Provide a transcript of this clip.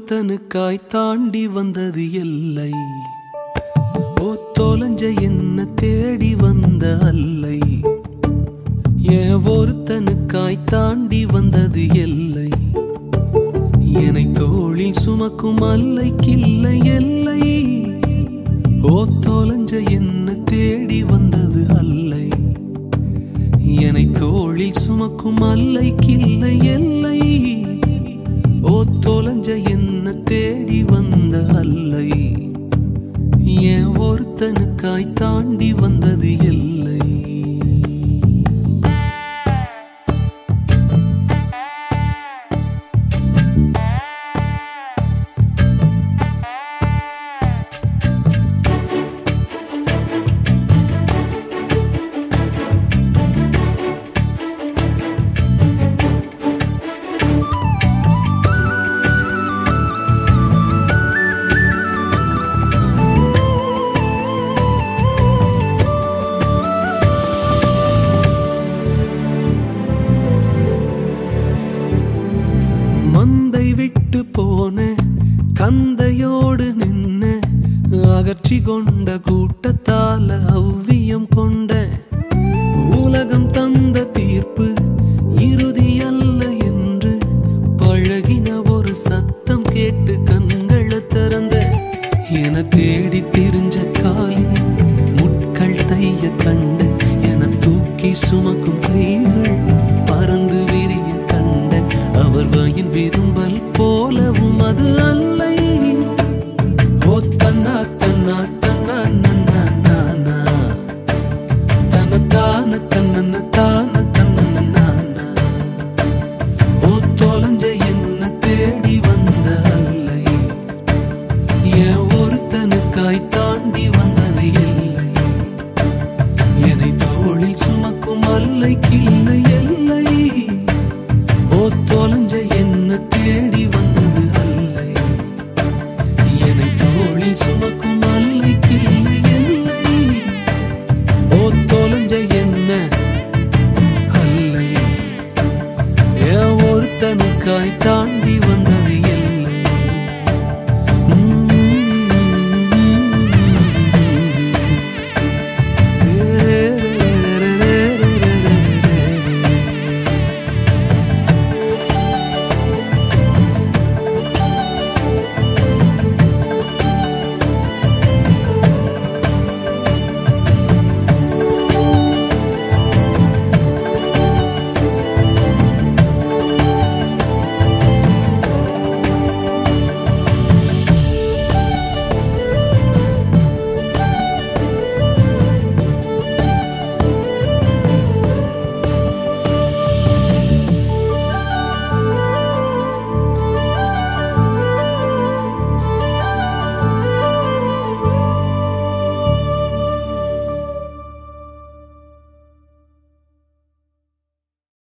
ஒருத்தனுக்காய் தாண்டி வந்தது எல்லை ஓ தொலைஞ்ச என்ன தேடி வந்த அல்லை ஏன் ஒருத்தனுக்காய் தாண்டி வந்தது எல்லை என்னை தோளில் சுமக்கும் அல்லைக்கில்லை எல்லை ஓ தொலைஞ்ச என்ன தேடி வந்தது அல்லை என்னை தோளில் சுமக்கும் அல்லைக்கில்லை எல்லை ஓ தொலைஞ்ச என்ன தேடி வந்த அல்லை ஏன் ஒருத்தனுக்காய் தாண்டி வந்தது எல்லை மந்தை விட்டு போன கந்தையோடு நின்ன அகற்றி கொண்ட கூட்டத்தால அவ்வியம் கொண்ட உலகம் தந்த தீர்ப்பு இறுதி அல்ல என்று பழகின ஒரு சத்தம் கேட்டு கண்களை திறந்த என தேடி திரிஞ்ச காலில் முட்கள் தைய கண்ட என தூக்கி சுமக்கும் கைகள் பறந்து விரிய கண்ட அவர் வயின் விரும்பல் போலவும் அது அல்லை ஓ தன்னா தன்னா தன்னா நன்னா நானா தன தான தன்னன தான தன்னன நானா ஓ தொலைஞ்ச என்ன தேடி வந்த அல்லை என் ஒருத்தனுக்காய் தாண்டி வந்தது இல்லை என்னை தோளில் சுமக்கும் அல்லைக்கில்லை எல்லை